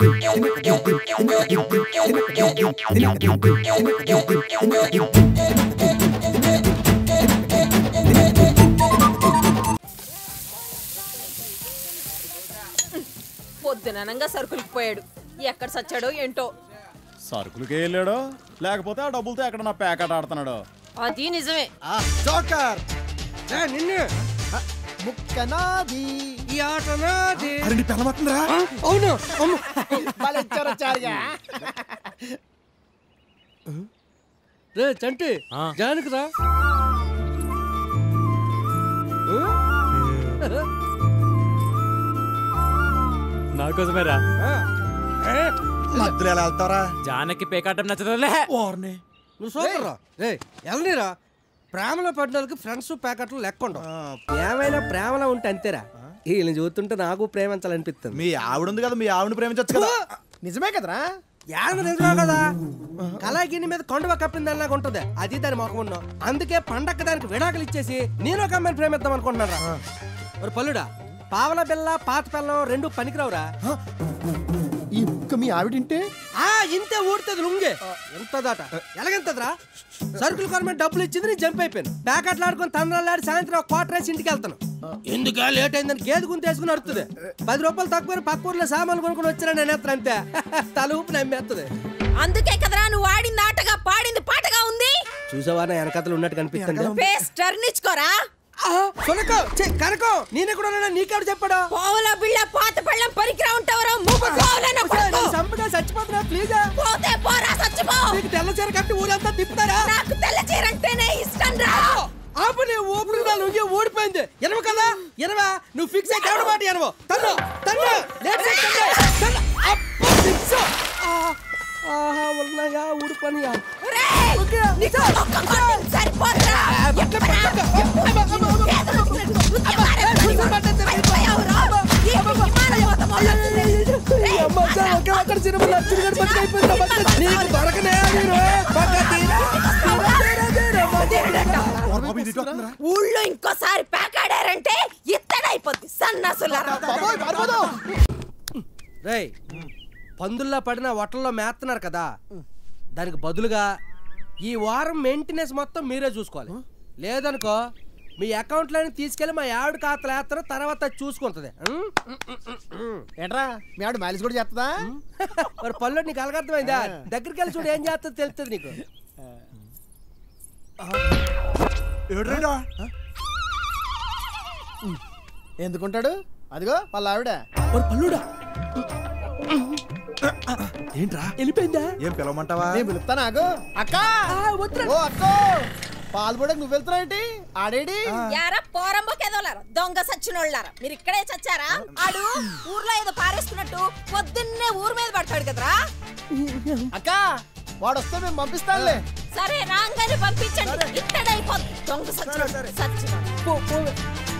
పొద్దుననంగా సరుకులకు పోయాడు ఎక్కడ సచ్చాడో ఏంటో సరుకులకే వెళ్ళాడో లేకపోతే ఆ డబ్బులతో ఎక్కడ నా ప్యాకెట్ ఆడుతున్నాడు అది నిజమే జోకర్ నిన్నే ముక్కనాది ఈ ఆట నాది అరే నీ పిల్లమవుతుందిరా అవును అవును రే చంటి జానకి రా నాకోసమేరా మధ్యలో ఎలా వెళ్తారా జానకి పేకాటం నచ్చదులే ఓర్ని నువ్వు సూపర్ రా రే ఎల్నీరా ప్రేమలో పడిన వాళ్ళకి ఫ్రెండ్స్ ప్యాకెట్లు లెక్కుండవు ఏమైనా ప్రేమలో ఉంటే అంతేరా వీళ్ళని చూస్తుంటే నాకు ప్రేమించాలనిపిస్తుంది మీ ఆవిడ ఉంది కదా మీ ఆవిడ ప్రేమించచ్చు కదా నిజమే కదరా యాడ నిజమే కదా కళాగిని మీద కొండవ కప్పింది అలాగా ఉంటది అది దాని మొఖం ఉన్నాం అందుకే పండక్క దానికి విడాకులు ఇచ్చేసి నేను ఒక అమ్మాయిని ప్రేమిద్దాం అనుకుంటున్నారా మరి పల్లుడా పావల బిల్ల పాత పిల్లం రెండు పనికిరావురా ఈ ముక్క మీ ఆవిడింటే ఆ ఇంతే ఊడుతుంది లుంగే ఎంతదట ఎలాగెంతదిరా సరుకులు కొనమని డబ్బులు ఇచ్చింది నేను జంప్ అయిపోయాను ప్యాకెట్లు ఆడుకొని తండ్రాలు సాయంత్రం ఒక క్వార్టర్ వేసి ఇంటికి వెళ్తాను ఎందుకా లేట్ అయిందని గేదె గుంత వేసుకుని అడుతుంది పది రూపాయలు తక్కువ పక్క ఊర్లో సామాన్లు కొనుక్కొని వచ్చినా నేను ఎత్తను అంతే తల ఊపి నమ్మేస్తుంది అందుకే కదరా నువ్వు ఆడింది ఆటగా పాడింది పాటగా ఉంది చూసావా నా వెనకతలు ఉన్నట్టు కనిపిస్తుంది ఫేస్ టర్న్ ఇచ్చుకోరా సునకో కనకో నేనెక్కడ నీకెవడు చెప్పాడు పోవల బిళ్ళ పాత పళ్ళం పరికిరా ఉంటావరా మూపు పోవలన్న కొడుకు. సంపగా చచ్చిపోతున్నా ప్లీజ్ పోతే పోరా చచ్చిపో నీకు తెల్ల చీర కట్టి ఊరంతా తిప్పుతారా నాకు తెల్ల చీర అంటేనే ఇష్టం రా ఆపు నీ ఊపిరి నా లుంగి ఊడిపోయింది ఎనవ కదా ఎనవా నువ్వు ఫిక్స్ అయ్యి ఎవడ మాట ఎనవ తన్ను తన్ను లేట్ చేయి, తన్ను తన్ను అబ్బా ఫిక్స్ ఆహా ఉన్నాయా ఊడిపోనియా ఒరేయ్, నీకు ఒక్క కొట్టింది సరిపోదురా. ఎప్పుడా? ఎప్పుడు? ఏదో వచ్చినట్టు ఉత్తి మారేడు అయిపోయావురా. ఈ విమానం మొత్తం మొదలవుతుంది. రేయ్, ఒకే ఒక్కడ సినిమా నచ్చింది కానీ బతికి అయిపోయిందా బతికి నీకు దొరకనే మీరు పక్క తీరా తీరా తీరా తీరా ఊళ్ళో ఇంకోసారి ప్యాకాడారంటే ఇత్తడైపోద్ది సన్నసులారా రేయ్ పందుల్లో పడిన వట్టల్లో మేస్తున్నారు కదా దానికి బదులుగా ఈ వారం మెయింటెనెన్స్ మొత్తం మీరే చూసుకోవాలి లేదనుకో మీ అకౌంట్లోని తీసుకెళ్లి మా ఆవిడ ఖాతాలో వేస్తారు తర్వాత అది చూసుకుంటది ఉం? ఏంట్రా మీ ఆవిడ మైలేజ్ కూడా చేస్తుందా మరి పళ్ళు నీకు అలగర్థమైందా దగ్గరికి వెళ్ళి చూడు ఏం చేస్తుందో తెలుస్తుంది నీకు ఏడ్రేడా ఎందుకుంటాడు అదిగో వాళ్ళ ఆవిడ మరి పల్లుడా ఏంట్రా వెళ్ళిపోయిందా ఏం పిలవమంటావా నేను పిలుస్తా నాకు అక్క ఓ అక్క పాలు కూడా నువ్వు వెళ్తున్నావు ఏంటి ఆడేడి యారా పోరంబోకేదోలారా దొంగ సచ్చినోళ్ళారా మీరు ఇక్కడే చచ్చారా ఆడు ఊర్లో ఏదో పారేసుకున్నట్టు పొద్దున్నే ఊరు మీద పడతాడు కదరా అక్క వాడు వస్తే మేము పంపిస్తానులే సరే రాంగానే పంపించండి ఇత్తడైపోద్ది దొంగ సచ్చినోడు సచ్చినోడు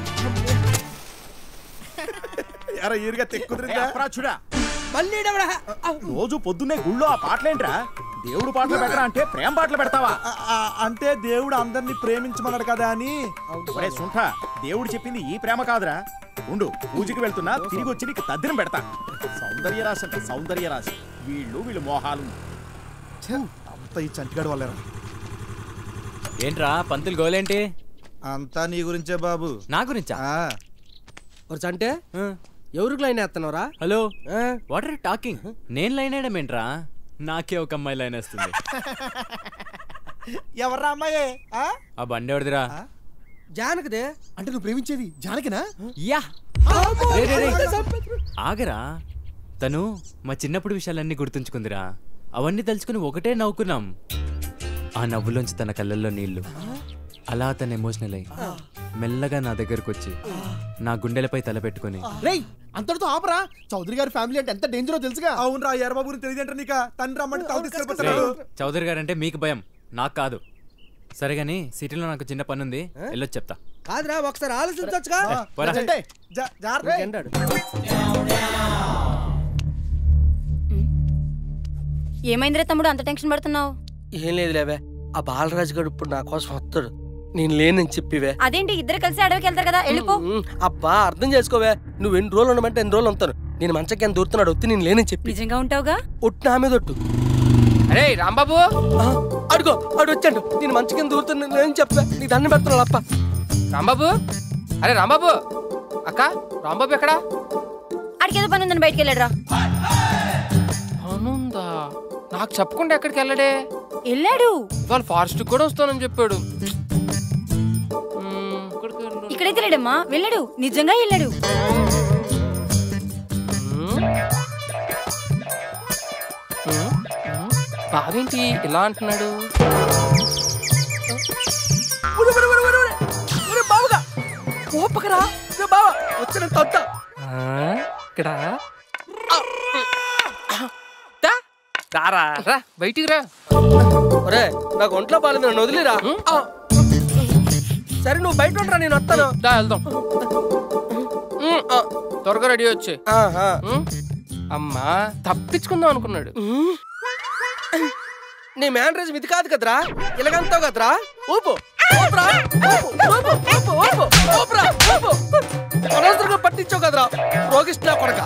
ఎరా ఈరుగా తెక్కుదిరిందా చూడా మళ్ళీ ఈడెవడా? రోజు పొద్దున్నే గుళ్ళో ఆ పాటలేంట్రా దేవుడు పాటలు పెట్టరా అంటే ప్రేమ పాటలు పెడతావా అంటే దేవుడు అందరినీ ప్రేమించమన్నాడు కదా అని ఒరే సుంఠ దేవుడు చెప్పింది ఈ ప్రేమ కాదురా ఉండు పూజకి వెళ్తున్నా తిరిగి వచ్చి నీకు తద్దినం పెడతా సౌందర్య రాశి అంటే సౌందర్య రాశి వీళ్ళు వీళ్ళు మోహాలు అంత ఈ చంటిగాడు వాళ్ళేరా ఏంట్రా పంతులు గోలేంటి అంతా నీ గురించే బాబు నా గురించా ఆ ఒక చంటే ఎవరికి లైన్ వేస్తున్నావురా హలో ఆ? వాట్ ఆర్ టాకింగ్ నేను లైన్ వేయడం ఏంట్రా నాకే ఒక అమ్మాయి లైన్ వేస్తుంది ఎవర్రా అమ్మాయి ఆ? ఆ బండి ఎవరిదిరా జానకిదే అంటే నువ్వు ప్రేమించేది జానకినా యా రే, రే, రే. ఆగరా తను మా చిన్నప్పుడు విషయాలన్నీ గుర్తుంచుకుందిరా అవన్నీ తలుచుకుని ఒకటే నవ్వుకున్నాం ఆ నవ్వులోంచి తన కళ్ళల్లో నీళ్లు అలా తను ఎమోషనల్ అయ్యి మెల్లగా నా దగ్గరకు వచ్చి నా గుండెలపై తల పెట్టుకొని రేయ్ అంతటితో ఆపరా చౌదరి గారి ఫ్యామిలీ అంటే ఎంత డేంజరో తెలుసుగా అవునరా ఎర్రబాబు గురించి తెలియదంటే నీక తండ్రి రమ్మంటే తల తీసుకెళ్ళిపోతాడు రేయ్, చౌదరి గారు అంటే మీకు భయం నాకు కాదు సరే గాని సిటీలో నాకు చిన్న పని ఉంది వెళ్ళొచ్చు చెప్తా కాదురా ఒకసారి ఆలోచించవచ్చుగా ఏ, పోరా. అంటే, జా- జాగ్రత్త. ఎండాడు ఏమైందిరా తమ్ముడు అంత టెన్షన్ పడుతున్నావు ఏం లేదు లేవే ఆ బాలరాజు గారు ఇప్పుడు నా కోసం వస్తాడు నేను లేనని చెప్పివే అదేంటి ఇద్దరు కలిసి అడవికి వెళ్తారు కదా వెళ్ళిపో ఉమ్, అబ్బా అర్థం చేసుకోవే నువ్వు ఎన్ని రోజులు ఉండమంటే ఎన్ని రోజులు ఉంటాను నేను మంచకి ఎంత దూరుతున్నాడు ఒత్తి నేను లేనని చెప్పి నిజంగా ఉంటావుగా ఒట్టు నా మీద ఒట్టు అరే రాంబాబు ఆ, అడుగో అడు వచ్చాడు నేను మంచి కింద దూరుతున్నా నేను చెప్పా నీకు దండం పెడుతున్నాడు అప్ప రాంబాబు అరే రాంబాబు అక్క రాంబాబు ఎక్కడా అడిగేదో పని ఉందని బయటికి వెళ్ళాడు రా అవునుందా నాకు చెప్పకుండా ఎక్కడికి వెళ్ళడే వెళ్ళాడు ఇవాళ ఫారెస్ట్ కూడా వస్తానని చెప్పాడు మ్మ్, ఎక్కడికి వెళ్ళాడు? ఇక్కడైతే లేడమ్మా వెళ్ళాడు నిజంగా వెళ్ళాడు మ్మ్. మ్మ్, మ్మ్. బావేంటి ఇలా అంటున్నాడు ఒరే, ఒరే, ఒరే, ఒరే, ఒరే. ఒరే, బావగా ఓపకరా ఒరే, బావ వచ్చిన తొత్త ఆ, ఇక్కడ దా, రారా రా బయటికి రా ఒరే నాకు ఒంట్లో బాగాలేదు నన్ను వదిలేరా ఆ. సరే నువ్వు బయట ఉండరా నేను వస్తాను దా వెళ్దాం మ్మ్, ఆ, త్వరగా రెడీ వచ్చే ఆహా. అమ్మా తప్పించుకుందాం అనుకున్నాడు నీ మ్యానరేజ్ ఇది కాదు కదరా ఇలాగంతావు కదరా ఊపు ఊపురా ఊపు, ఊపు, ఊపు, ఊపు, ఊపురా, ఊపు. అనవసరంగా పట్టించావు కదరా రోగిష్ణ కొడక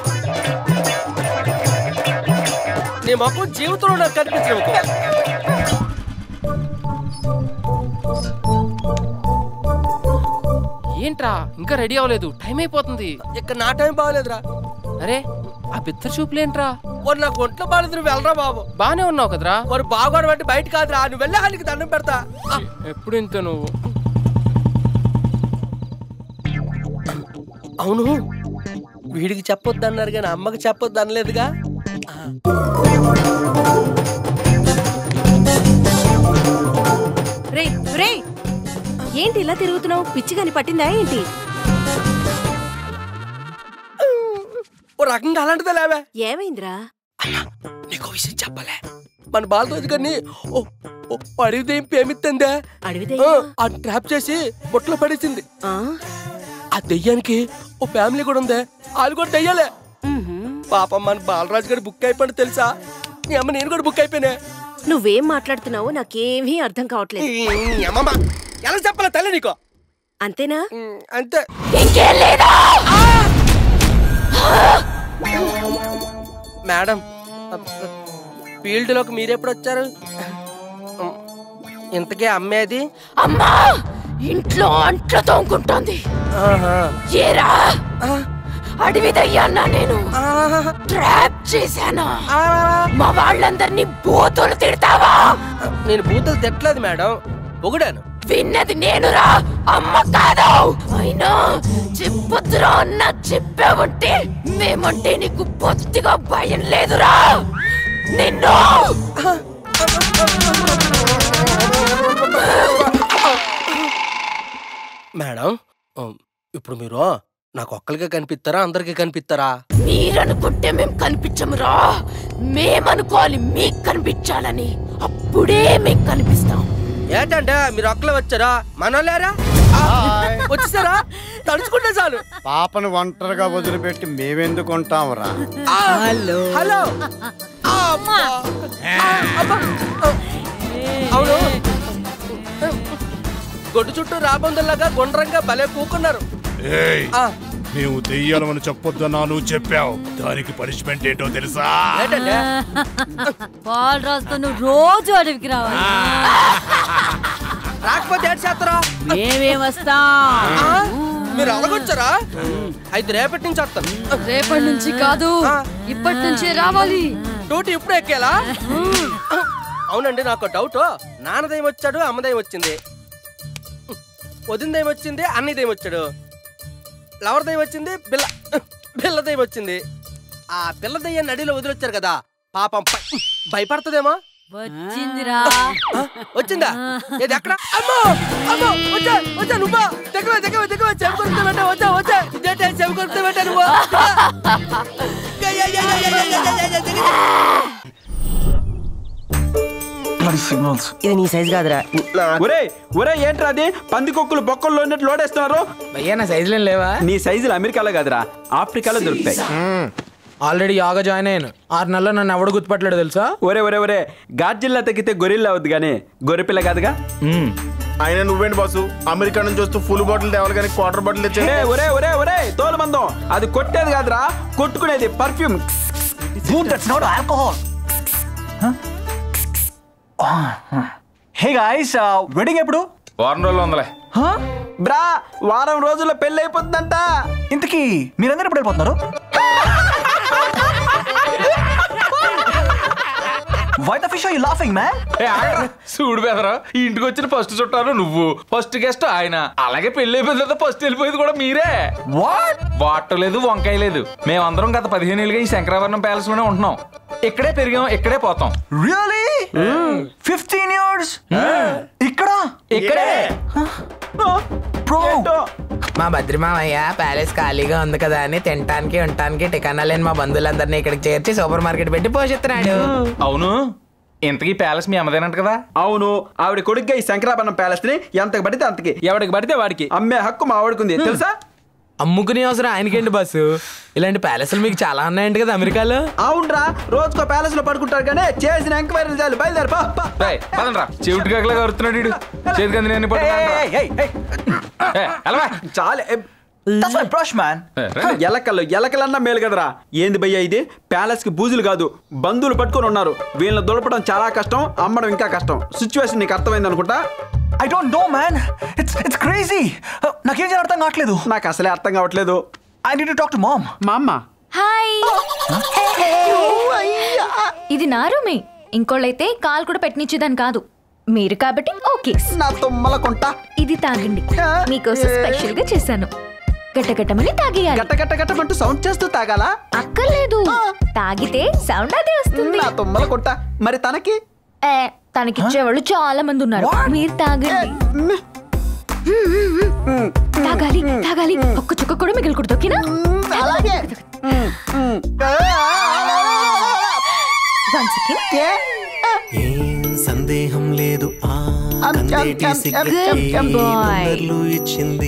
నీ మొక్కం జీవితంలో నాకు కనిపించడం ఏంట్రా ఇంకా రెడీ అవ్వలేదు టైం అయిపోతుంది ఇక్కడ నా టైం బాగలేదురా అరే ఆ బిత్తర చూపులేంట్రా వారు నాకు ఒంట్లో బాగాలేదు నువ్వు వెళ్ళరా బాబు బానే ఉన్నావు కదరా వారు బాగోడం అంటే బయట కాదురా నువ్వు వెళ్ళా నీకు దండం పెడతా ఆ, ఎప్పుడు ఇంత నువ్వు అవును వీడికి చెప్పొద్దు అన్నారు కానీ అమ్మకి చెప్పొద్దు అనలేదుగా రే రే ఏంటి ఇలా తిరుగుతున్నావు పిచ్చిగాని పట్టిందా ఏంటి ఓ రకంగా అలాంటిదే లేవే ఏమైందిరా నీకో విషయం చెప్పలే మన బాలరాజు గారిని ఓ ఓ అడిగితే ఏం పేమిత్తందే అడవిదే ఆ, ఆ ట్రాప్ చేసి బుట్టలో పడేసింది ఆ దెయ్యానికి ఓ ఫ్యామిలీ కూడా ఉందే వాళ్ళు కూడా దెయ్యాలే పాపం మన బాలరాజు గారు బుక్ అయిపోయింది తెలుసా నీ అమ్మ నేను కూడా బుక్ అయిపోయినా నువ్వేం మాట్లాడుతున్నావో నాకేమీ అర్థం కావట్లేదు ఈ అమ్మమ్మ ఎలా చెప్పాలా తల్లి నీకో అంతేనా ఉమ్, అంతే మేడం ఫీల్డ్ లోకి మీరెప్పుడు వచ్చారు ఉమ్, ఇంతకీ అమ్మేది అమ్మా ఇంట్లో అంట్లు తోముకుంటోంది ఆహా. ఏరా అడవి దయ్యాన్నా నేను ఆహా. ట్రాప్ చేశాను ఆ. మా వాళ్ళందరినీ బూతులు తిడతావా నేను బూతులు తిట్టలేదు మేడం పొగిడాను విన్నది నేనురా అమ్మ కాదు అయినా చెప్పొద్దురా అన్న చెప్పావంటే మేమంటే నీకు బొత్తిగా భయం లేదురా నిన్ను మేడం ఉమ్, ఇప్పుడు మీరు నాకు ఒక్కరికే కనిపిస్తారా అందరికీ కనిపిస్తారా మీరనుకుంటే మేం కనిపించమురా మేమనుకోవాలి మీకు కనిపించాలని అప్పుడే మేం కనిపిస్తాం ఏంటంటే మీరు ఒక్కలే వచ్చారా మనోళ్ళారా వచ్చేసారా తడుచుకుంటే చాలు పాపను ఒంటరిగా వదిలిపెట్టి మేమెందుకు ఉంటాంరా హలో హలో అబ్బా. ఆ, అబ్బా. అవును గొడ్డు చుట్టూ రాబందుల్లాగా గుండ్రంగా భలే కూకున్నారు ఏయ్ ఆ, మేము దెయ్యాలమని చెప్పొద్దన్నా నువ్వు చెప్పావు దానికి పనిష్మెంట్ ఏంటో తెలుసా ఏంటంటే పాలు రాస్తూ నువ్వు రోజు అడవికి రావాలి రాకపోతే ఏడు చేస్తారా మేమేం వస్తాం ఆ, మీరు అలాగొచ్చారా అయితే రేపటి నుంచి వస్తాను రేపటి నుంచి కాదు ఆ. ఇప్పటి నుంచే రావాలి డ్యూటీ ఇప్పుడు ఎక్కేలా అవునండి నాకు డౌట్ నాన్నదయం వచ్చాడు అమ్మదయం వచ్చింది వదినదయం వచ్చింది అన్నదయం వచ్చాడు లవర్ దయం వచ్చింది బిల్ల బిల్ల దయం వచ్చింది ఆ పిల్ల దయ్యాన్ని నడిలో వదిలొచ్చారు కదా పాపం ప- భయపడుతుందేమో వచ్చిందిరా ఆ, వచ్చిందా ఏది ఎక్కడ అమ్మో అమ్మో వచ్చా వచ్చా నువ్వా దగ్గర దగ్గర దగ్గర చెవి కొరికితే పెట్టా వచ్చా వచ్చా ఇదేంటే చెవి కొరికితే పెట్టా నువ్వు yeah, yeah, yeah, yeah, yeah, yeah, yeah, yeah, yeah, yeah. ఇది నీ సైజ్ కాదురా ఒరే ఒరే ఏంట్రా అది పందికొక్కులు బొక్కల్లో ఉన్నట్టు లోడేస్తున్నారు భయ్యా నా సైజులు లేవా నీ సైజులు అమెరికాలో కాదురా ఆఫ్రికాలో దొరుకుతాయి ఆల్రెడీ యోగా జాయిన్ అయ్యాను ఆరు నెలల్లో నన్ను ఎవడు గుర్తుపట్టలేడు తెలుసా ఒరే ఒరే ఒరే గాడ్జిల్లా తగ్గితే గొరిల్లా అవుద్ది కానీ గొర్రెపిల్ల కాదుగా ఆయన నువ్వేంటి బాసు అమెరికా నుంచి వస్తూ ఫుల్ బాటిల్ తేవాలి కానీ క్వార్టర్ బాటిల్ తెచ్చే ఏ, ఒరే ఒరే ఒరే తోలు మందం అది కొట్టేది కాదురా కొట్టుకునేది perfume Dude, that's not alcohol. Huh? Oh. Hey guys, uh, wedding ఎప్పుడు వారం రోజులు ఉందలే బ్రా వారం రోజుల్లో పెళ్లి అయిపోతుందంట ఇంతకీ మీరందరూ ఎప్పుడు వెళ్ళిపోతున్నారు Why the fish are you laughing, man? ఏ, ఆగరా. చూడు బెదరా ఈ ఇంటికి వచ్చిన ఫస్ట్ చుట్టాలు నువ్వు ఫస్ట్ గెస్ట్ ఆయన అలాగే పెళ్లి అయిపోయిన తర్వాత ఫస్ట్ వెళ్ళిపోయేది కూడా మీరే వాట్ వాట్ లేదు వంకాయ లేదు మేమందరం గత పదిహేను ఏళ్ళుగా ఈ శంకరాభరణం ప్యాలెస్ లోనే ఉంటున్నాం ఇక్కడే పెరిగాం ఇక్కడే పోతాం Really? 15 years? ఇక్కడ ఇక్కడే Bro. మా భద్రిమామయ్య ప్యాలెస్ ఖాళీగా ఉంది కదా అని తినటానికి ఉండటానికి టికానా లేని మా బంధువులందరినీ ఇక్కడికి చేర్చి సూపర్ మార్కెట్ పెట్టి పోషిస్తున్నాడు అవును ఇంతకీ ప్యాలెస్ మీ అమ్మదేనంట కదా అవును ఆవిడ కొడుగ్గా ఈ శంకరాభరణం ప్యాలెస్ ని ఎంతకు పడితే అంతకి ఎవడికి పడితే వాడికి అమ్మే హక్కు మా ఆవిడకుంది తెలుసా అమ్ముకునే అవసరం ఆయనకేంటి బస్సు ఇలాంటి ప్యాలెస్లు మీకు చాలా ఉన్నాయంట కదా అమెరికాలో అవునరా రోజుకో ప్యాలెస్ లో పడుకుంటారు కానీ చేసిన ఎంక్వైరీలు చాలు బయలుదేరు పా, పా. రేయ్, పదండ్రా చెవిటి కాకలాగా వరుతున్నాడు వీడు చేతికి అంది నేను చాలే That's my brush, man. ఎలకల్లో ఎలకలన్నా మేలు కదరా ఏంది భయ్యా ఇది ప్యాలెస్ కి బూజులు కాదు బంధువులు పట్టుకొని ఉన్నారు వీళ్ళని దొలపడం చాలా కష్టం అమ్మడం ఇంకా కష్టం సిచ్యువేషన్ నీకు అర్థమైంది అనుకుంటా I don't know man it's it's crazy నాకేం చేయాలి అర్థం కావట్లేదు నాకు అసలే అర్థం కావట్లేదు I need to talk to mom మా అమ్మ హాయ్ ఇది నా రూమే ఇంకోళ్ళైతే కాల్ కూడా పెట్టనిచ్చేదాన్ని కాదు మీరు కాబట్టి ఓకే నా తుమ్మల కొంట ఇది తాగండి మీకోసం స్పెషల్ గా చేశాను గట్టగట్టమని తాగేయాలి గట్ట గట్ట గట్టమంటూ సౌండ్ చేస్తూ తాగాలా అక్కర్లేదు తాగితే సౌండ్ అదే వస్తుంది నా తుమ్మల కొంట మరి తనకి ఏ, తనకిచ్చేవాళ్ళు చాలా మంది ఉన్నారు మీరు తాగండి మ్మ్, మ్మ్, మ్మ్. తాగాలి తాగాలి ఒక్క చుక్క కూడా మిగిలికూడదు ఓకేనా అలాగే One second. ఏం సందేహం లేదు ఆ కందేటి సిగ్గకి Good boy. నంబర్లు ఇచ్చింది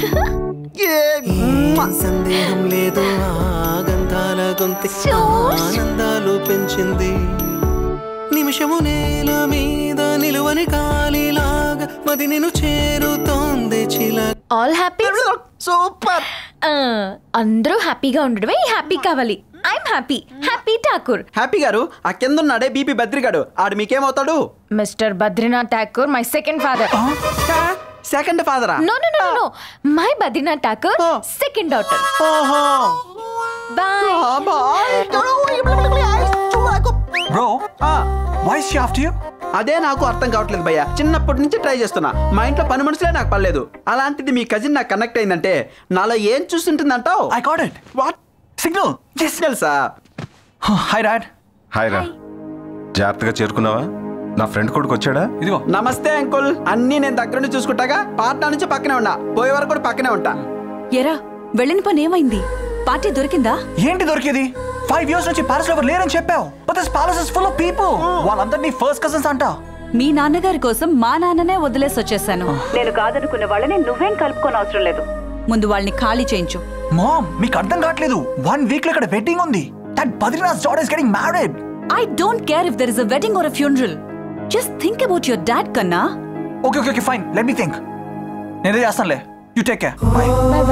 ఏం సందేహం లేదు ఆ గంధాల గొంతు ఆనందాలు పెంచింది నిమిషము నేల మీద నిలువని గాలిలాగా మది నేను చేరుతోంది చిల ఆల్ హ్యాపీ సూపర్ అందరూ హ్యాపీగా ఉండడమే హ్యాపీ కావాలి I'm happy happy Thakur happy గారు ఆ కింద ఉన్నాడే బీపీ బద్రిగాడు ఆడు మీకేమవుతాడు mister Badrinath Thakur my second father second ఫాదరా no no no no my Badrinath Thakur second daughter boy bro why she after you అదే నాకు అర్థం కావట్లేదు భయ్య చిన్నప్పటి నుంచి ట్రై చేస్తున్నా మా ఇంట్లో పని మనుషులే నాకు పర్లేదు అలాంటిది మీ కజిన్ నాకు కనెక్ట్ అయిందంటే నాలో ఏం చూస్తుంటుందంటావు I got it what signal సిగ్నల్సా హాయ్ డాడ్ హాయ్ రా జాగ్రత్తగా చేరుకున్నావా నా ఫ్రెండ్ కొడుకు వచ్చాడా ఇదిగో నమస్తే అంకుల్ అన్నీ నేను దగ్గర నుంచి చూసుకుంటాగా పార్ట్నర్ నుంచి పక్కనే ఉన్నా పోయే వరకు కూడా పక్కనే ఉంటా ఎరా వెళ్ళిన పని ఏమైంది పార్టీ దొరికిందా ఏంటి దొరికేది ఫైవ్ ఇయర్స్ నుంచి ప్యాలెస్ లో ఎవరు లేరని చెప్పావు but this palace is full of people వాళ్ళందరినీ ఫస్ట్ కజిన్స్ అంట మీ నాన్నగారి కోసం మా నాన్ననే వదిలేసి వచ్చేసాను నేను కాదనుకున్న వాళ్ళని నువ్వేం కలుపుకొని అవసరం లేదు ముందు వాళ్ళని ఖాళీ చేయించు మామ్ మీకు అర్థం కావట్లేదు వన్ వీక్ లో ఇక్కడ వెడ్డింగ్ ఉంది that Badrinath daughter is getting married I don't care if there is a wedding or a funeral just think about your dad కన్నా okay okay okay fine let me think నేనే చేస్తానులే you take care bye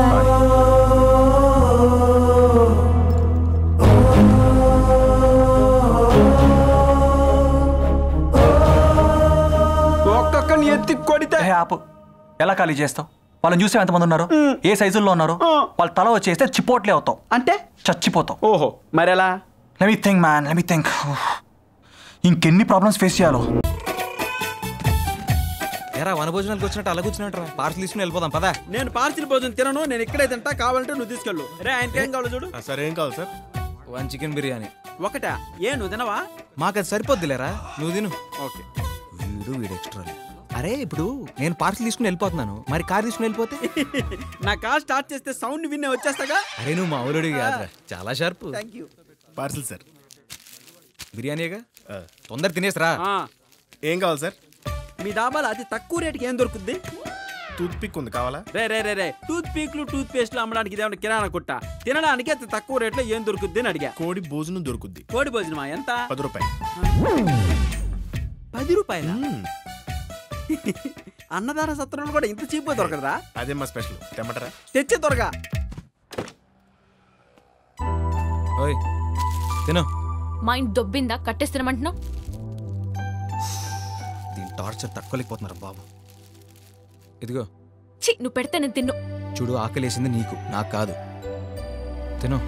ఒక్కొక్కని ఎత్తి కొడితే ఆపు ఎలా ఖాళీ చేస్తావు వాళ్ళని చూసి ఎంతమంది ఉన్నారు ఏ సైజుల్లో ఉన్నారు వాళ్ళ తల వచ్చేస్తే చిపోట్లే అవుతావు అంటే చచ్చిపోతావు ఓహో మరెలా let me think man let me think ఇంకెన్ని ప్రాబ్లమ్స్ ఫేస్ చేయాలో ఎరా వన భోజనాలకు వచ్చినట్టు అలా కూర్చున్నట్టు పార్సల్ తీసుకుని వెళ్ళిపోదాం పదా నేను పార్సిల్ భోజనం తినను నేను ఇక్కడే తింటా కావాలంటే నువ్వు తీసుకెళ్ళు రే ఆయనకి ఏం కావాలో చూడు సరే ఏం కావాలి సార్ వన్ చికెన్ బిర్యానీ ఒకటా ఏ నువ్వు తినవా మాకు అది సరిపోద్దిలేరా నువ్వు తిను ఓకే వీడు వీడు ఎక్స్ట్రా అరే ఇప్పుడు నేను పార్సల్ తీసుకుని వెళ్ళిపోతున్నాను మరి కార్ తీసుకుని వెళ్ళిపోతే నా కార్ స్టార్ట్ చేస్తే సౌండ్ విన్నే వచ్చేస్తాగా అరే నువ్వు మా ఊరుడి కాదురా చాలా sharp thank you parcel sir బిర్యానీగా తొందర తినేసరా ఏం కావాలి సార్ మీ డాబాలో అతి తక్కువ రేటుకి ఏం దొరుకుద్ది టూత్ పిక్ ఉంది కావాలా రే రే రే రే టూత్ పీక్లు టూత్ పేస్ట్లు అమ్మడానికి ఇదేమన్నా కిరాణా కొట్ట తినడానికి అతి తక్కువ రేట్లో ఏం దొరుకుద్ది అని అడిగా కోడి భోజనం దొరుకుద్ది కోడి భోజనమా ఎంత పది రూపాయలు పది రూపాయల అన్నదాన సత్రంలో కూడా ఇంత చీప్ దొరకదా అదే మా స్పెషల్ తెమ్మటరా తెచ్చే త్వరగా ఓయ్ తిను మైండ్ దొబ్బిందా కట్టేస్తున్నామంటున్నావు దీని టార్చర్ తట్టుకోలేకపోతున్నారు బాబు ఇదిగో ఛీ నువ్వు పెడితే నేను తిన్ను చూడు ఆకలేసింది నీకు నాకు కాదు తిను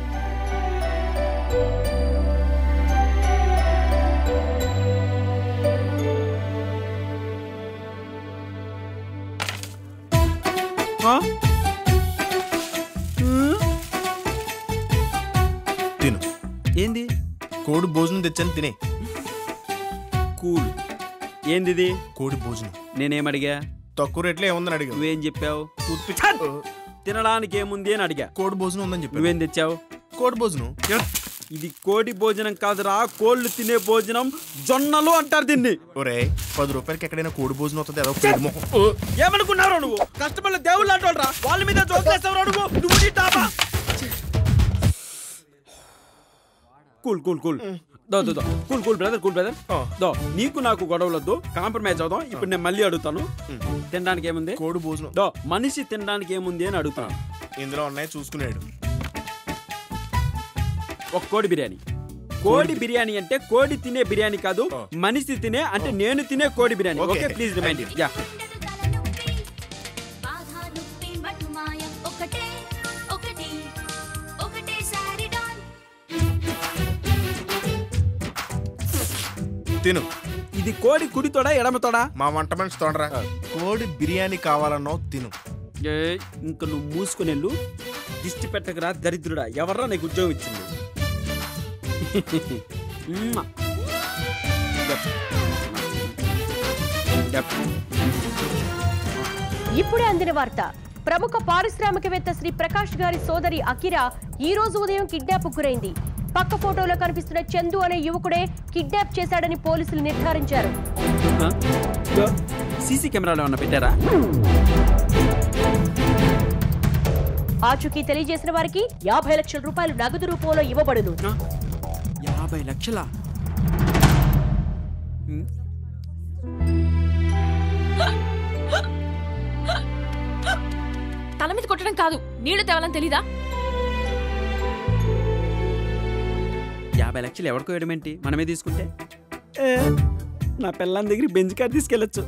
తిను ఏంది కోడి భోజనం తెచ్చాను తినే కూల్ ఏంది ఇది కోడి భోజనం నేనేమడిగా తక్కువ రేట్లో ఏముందని అడిగా నువ్వేం చెప్పావు తినడానికి ఏముంది అని అడిగా కోడి భోజనం ఉందని చెప్పి నువ్వేం తెచ్చావు కోడి భోజనం ఇది కోడి భోజనం కాదురా కోళ్ళు తినే భోజనం జొన్నలు అంటారు దీన్ని ఒరే పది రూపాయలకి ఎక్కడైనా కోడి భోజనం అవుతుంది అదో పేరు మొహం ఏమనుకున్నారో నువ్వు కస్టమర్లు దేవుళ్ళు అంటారా వాళ్ళ మీద జోకేస్తావు నువ్వు నువ్వు నీ టాపా కూల్ కూల్ కూల్ దో దో దో cool cool brother cool brother దో నీకు నాకు గొడవలొద్దు కాంప్రమైజ్ అవుదాం ఇప్పుడు నేను మళ్ళీ అడుగుతాను తినడానికి ఏముంది కోడి భోజనం దో మనిషి తినడానికి ఏముంది అని అడుగుతాను ఇందులో ఉన్నాయి చూసుకున్నాడు ఒక కోడి బిర్యానీ కోడి బిర్యానీ అంటే కోడి తినే బిర్యానీ కాదు మనిషి తినే అంటే నేను తినే కోడి biryani Okay. Okay please remind yeah ఒకటే ఒకటి ఒకటే సారీ డాన్ తిను ఇది కోడి కుడి తోడా ఎడమ తోడా మా వంట మనిషి తోడరా కోడి బిర్యానీ కావాలన్నో తిను ఏయ్, ఇంక నువ్వు మూసుకుని వెళ్ళు దిష్టి పెట్టకరా దరిద్రుడా ఎవర్రా నీకు ఉద్యోగం ఇచ్చింది మ్మ్. యప్. ఇప్పుడే అందిన వార్త ప్రముఖ పారిశ్రామికవేత్త శ్రీ ప్రకాష్ గారి సోదరి అకిరా ఈ రోజు ఉదయం కిడ్నాప్ గురైంది పక్క ఫోటోలో కనిపిస్తున్న చందు అనే యువకుడే కిడ్నాప్ చేశాడని పోలీసులు నిర్ధారించారు ఆ? ఇదో, సీసీ కెమెరాలు ఏమన్నా పెట్టారా ఆచూకీ తెలియజేసిన వారికి యాభై లక్షల రూపాయలు నగదు రూపంలో ఇవ్వబడును యాభై లక్షల తల మీద కొట్టడం కాదు నీళ్లు తేవాలని తెలీదా యాభై లక్షలు ఎవరికో వేయడం ఏంటి మనమే తీసుకుంటే ఏ, నా పిల్లని దగ్గర బెంచ్ కార్ తీసుకెళ్ళొచ్చు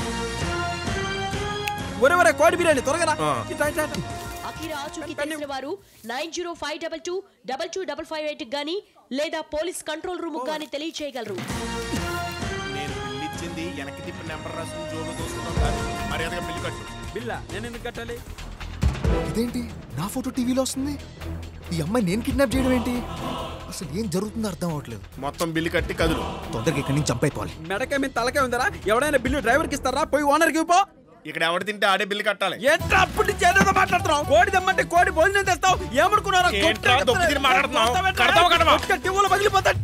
ఒరే ఒరే కోడి బిర్యానీ త్వరగా రా. ఇట్రా, ఇట్రా, ఇట్రా. అఖిరా ఆచూకీ తెలిసిన వారు nine zero five double two double two double five eight గానీ లేదా పోలీస్ కంట్రోల్ రూమ్ గానీ తెలియచేయగలరు నేను బిల్లు ఇచ్చింది వెనక్కి తిప్పి నెంబర్ రాసుకుని జోబు దోసుకుంటాం కాదు మర్యాదగా బిల్లు కట్టు బిల్లా నేను ఎందుకు కట్టాలి ఇదేంటి నా ఫోటో టీవీలో వస్తుంది ఈ అమ్మాయి నేను కిడ్నాప్ చేయడం ఏంటి అసలు ఏం జరుగుతుందో అర్థం అవ్వట్లేదు మొత్తం బిల్లు కట్టి కదులు తొందరగా ఇక్కడి నుంచి చంపైపోవాలి మెడకే మీద తలకే ఉందరా ఎవడైనా బిల్లు డ్రైవర్కి ఇస్తారా పోయి ఓనర్కి ఇవ్వపో ఇక్కడ ఎవడు తింటే ఆడే బిల్లు కట్టాలి ఏంట్రా అప్పటి నుంచి ఏదేదో మాట్లాడుతున్నావు కోడి తెమ్మంటే కోడి భోజనం తెస్తావు ఏమనుకున్నారా ఏంట్రా దొబ్బు తిని మాట్లాడుతున్నావు? కడతావా కడవా? టివ్వులు పగిలిపోతాడు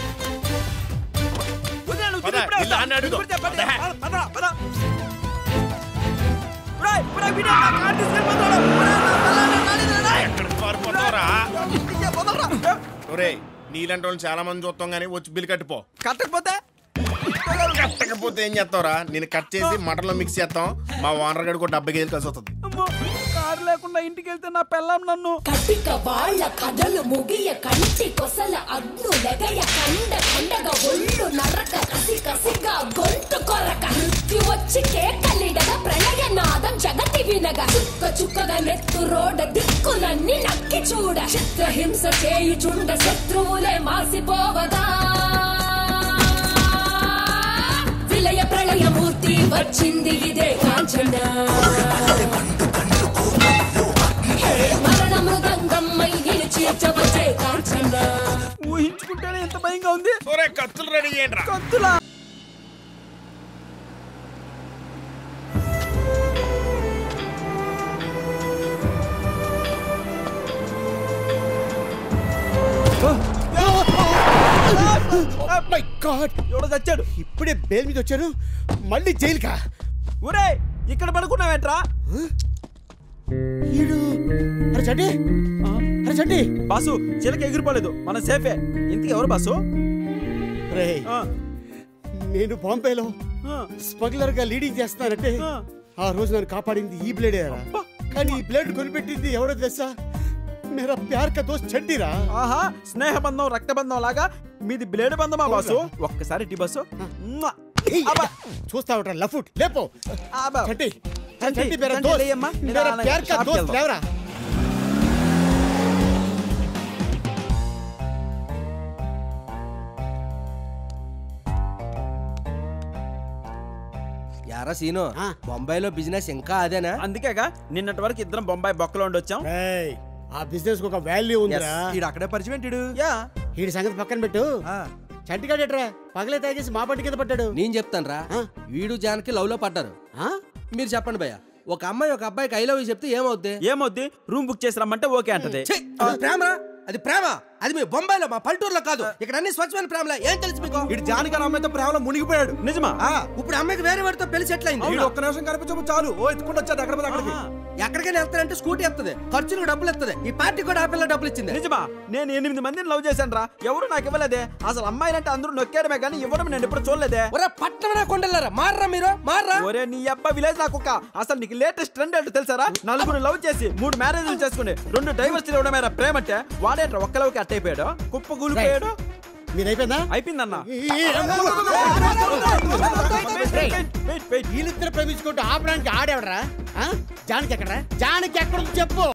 పద, బిల్లు ఆడిని అడుగు. ఎక్కడికి పారిపోతావురా? ఒరేయ్ నీలాంటి వాళ్ళు చాలా మంది చూస్తాం కానీ వచ్చి బిల్లు కట్టిపో కట్టకపోతే కట్టకపోతే ఏం చేస్తావురా నేను కట్ చేసి మటన్లో మిక్స్ చేస్తాం మా ఓనర్ గడికి ఒక డెబ్బై కేజీలు కలిసి వస్తుంది కారు లేకుండా ఇంటికి వెళ్తే నా పెళ్ళాం నన్ను కటిక వాళ్ళ కథలు ముగియ కంటి కొసల అగ్గు లెగయ కండ కండగ ఒళ్ళు నరక కసి కసిగా గొంతు కొరక మృత్యు వచ్చి కేకలిడగ ప్రళయ నాదం జగతి వినగ చుక్క చుక్కగా నెత్తు రోడ దిక్కులన్నీ నక్కి చూడ చిత్రహింస చేయుచుండ శత్రువులే మాసిపోవగా విలయ ప్రళయమూర్తి వచ్చింది ఇదే కాంచన మరణ మృదంగమ్మై చీర్చవచ్చే కాంచన ఊహించుకుంటేనే ఎంత భయంగా ఉంది ఒరే కత్తులు రెడీ చేయండి కత్తులా మై గాడ్ ఎవడో చచ్చాడు ఇప్పుడే బెయిల్ మీద వచ్చాను మళ్ళీ జైలుకా ఒరే ఇక్కడ పడుకున్నావేంట్రా ఈడు అరే చండి అరే చండి బాసు చిలక ఎగిరిపోలేదు మన సేఫే ఇంతకు ఎవరు బాసు రే నేను బాంబేలో స్మగ్లర్ గా లీడింగ్ చేస్తున్నానంటే ఆ రోజు నన్ను కాపాడింది ఈ బ్లేడే కానీ ఈ బ్లేడ్ కొనిపెట్టింది ఎవరో తెలుసా మేరా ప్యార్ కా దోస్త్ చంటిరా ఆహా స్నేహబంధం రక్తబంధం లాగా మీది బ్లేడ్ బంధమా బాసు ఒక్కసారి టీ బస్సు చూస్తా ఉంటా లఫుట్ లేపో చంటి చంటి, చంటి మేరా చంటి, దోస్త్ లేయమ్మా. మేరా నిదానంగా ప్యార్ కా షాప్కి దోస్త్ వెళ్దాం. లేవరా యారా సీను బొంబాయిలో బిజినెస్ ఇంకా అదేనా అందుకేగా నిన్నటి వరకు ఇద్దరం బొంబాయి బొక్కలో ఉండి వచ్చాం ఆ బిజినెస్ ఒక వాల్యూ ఉందిరా ఈడు అక్కడే పరిచయం ఏంటిడు యా ఈడి సంగతి పక్కన పెట్టు చంటిగాడేట్రా పగలే తాగేసి మా పట్టి కింద పడ్డాడు నేను చెప్తాను రా వీడు జానకి లవ్ లో పడ్డారు మీరు చెప్పండి భయ్య ఒక అమ్మాయి ఒక అబ్బాయికి ఐ లవ్ చెప్తే ఏమవుద్ది ఏమవుద్ది రూమ్ బుక్ చేసి రమ్మంటే ఓకే అంటది ఛీ, అది ప్రేమరా అది ప్రేమ అది మీ బొంబాయిలో మా పల్లెటూరులో కాదు ఇక్కడ అన్ని స్వచ్ఛమైన ప్రేమలా ఏం తెలుసు మీకు ఇటు జానకి అమ్మాయితో ప్రేమలో మునిగిపోయాడు నిజమా ఇప్పుడు అమ్మాయికి వేరే వాడితో పెళ్లి సెటిల్ అయింది వీడు ఒక్క నిమిషం కనిపించము చాలు ఓ ఎత్తుకుంటూ వచ్చాడు ఎక్కడ పోతే అక్కడికి ఎక్కడికైనా వెళ్తానంటే స్కూటీ ఎత్తది ఖర్చులకు డబ్బులు ఎత్తది ఈ పార్టీ కూడా ఆ పిల్ల డబ్బులు ఇచ్చింది నిజమా నేను ఎనిమిది మందిని లవ్ చేశాను రా ఎవరు నాకు ఇవ్వలేదే అసలు అమ్మాయిలంటే అందరూ నొక్కాడమే కానీ ఇవ్వడం నేను ఎప్పుడు చూడలేదే ఒరే పట్టమనే కొండలారా మార్రా మీరు మార్రా ఒరే నీ అబ్బా విలేజ్ నాకు ఒక అసలు నీకు లేటెస్ట్ ట్రెండ్ ఏంటో తెలుసారా నలుగురు లవ్ చేసి మూడు మ్యారేజ్లు చేసుకుని రెండు డైవర్స్ ఇవ్వడమేరా ప్రేమ అంటే వాడేంట్రా ఒక్క లవ్కి అట్టయిపోయాడు కుప్ప కూలిపోయాడు మీరు అయిపోయిందా అయిపోయిందన్నా వీళ్ళిద్దరు ప్రేమించుకుంటూ ఆపడానికి ఆడేవడరా జానకి ఎక్కడరా జానకి ఎక్కడ చెప్పు